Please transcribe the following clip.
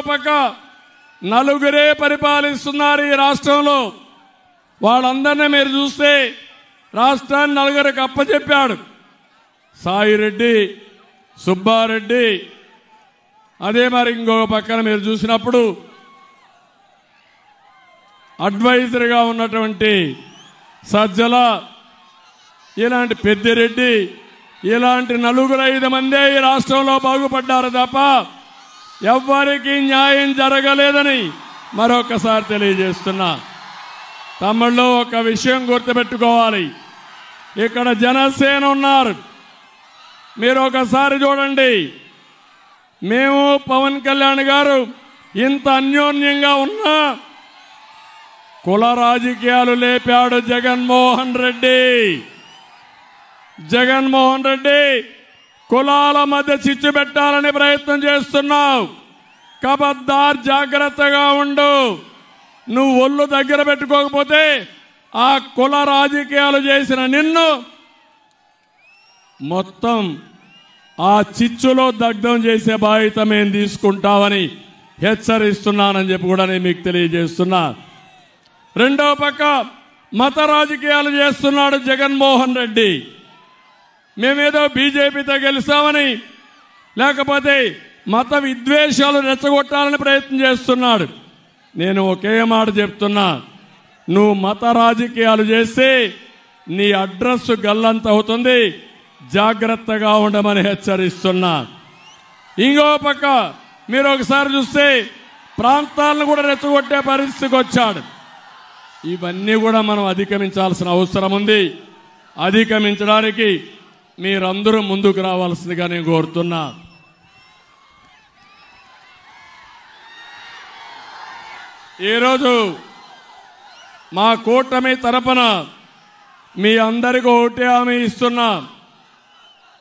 పక్క నలుగురే పరిపాలిస్తున్నారు ఈ రాష్ట్రంలో వాళ్ళందరినీ మీరు చూస్తే రాష్ట్రాన్ని నలుగురికి అప్పచెప్పాడు సాయిరెడ్డి సుబ్బారెడ్డి అదే మరి ఇంకొక పక్కన మీరు చూసినప్పుడు అడ్వైజర్గా ఉన్నటువంటి సజ్జల ఇలాంటి పెద్దిరెడ్డి ఇలాంటి నలుగురు ఐదు మందే ఈ రాష్ట్రంలో బాగుపడ్డారు తప్ప ఎవ్వరికీ న్యాయం జరగలేదని మరొకసారి తెలియజేస్తున్నా తమ్ముళ్ళు ఒక విషయం గుర్తుపెట్టుకోవాలి ఇక్కడ జనసేన ఉన్నారు మీరు ఒకసారి చూడండి మేము పవన్ కళ్యాణ్ గారు ఇంత అన్యోన్యంగా ఉన్నా కుల రాజకీయాలు లేపాడు జగన్మోహన్ రెడ్డి జగన్మోహన్ రెడ్డి కులాల మధ్య చిచ్చు పెట్టాలని ప్రయత్నం చేస్తున్నావు కబద్దార్ జాగ్రత్తగా ఉండు నువ్వు ఒళ్ళు దగ్గర పెట్టుకోకపోతే ఆ కుల రాజకీయాలు చేసిన నిన్ను మొత్తం ఆ చిచ్చులో దగ్ధం చేసే బాధ్యత మేము తీసుకుంటామని హెచ్చరిస్తున్నానని చెప్పి కూడా నేను మీకు తెలియజేస్తున్నా రెండో పక్క మత రాజకీయాలు చేస్తున్నాడు జగన్మోహన్ రెడ్డి మేమేదో బీజేపీతో గెలిస్తామని లేకపోతే మత విద్వేషాలు రెచ్చగొట్టాలని ప్రయత్నం చేస్తున్నాడు నేను ఒకే మాట చెప్తున్నా నువ్వు మత రాజకీయాలు చేస్తే నీ అడ్రస్ గల్లంత అవుతుంది జాగ్రత్తగా ఉండమని హెచ్చరిస్తున్నా ఇంకో పక్క మీరు ఒకసారి చూస్తే ప్రాంతాలను కూడా రెచ్చగొట్టే పరిస్థితికి వచ్చాడు ఇవన్నీ కూడా మనం అధిగమించాల్సిన అవసరం ఉంది అధిగమించడానికి మీరందరూ ముందుకు రావాల్సిందిగా నేను కోరుతున్నా ఈరోజు మా కూటమి తరపున మీ అందరికీ ఒకటే హామీ ఇస్తున్నా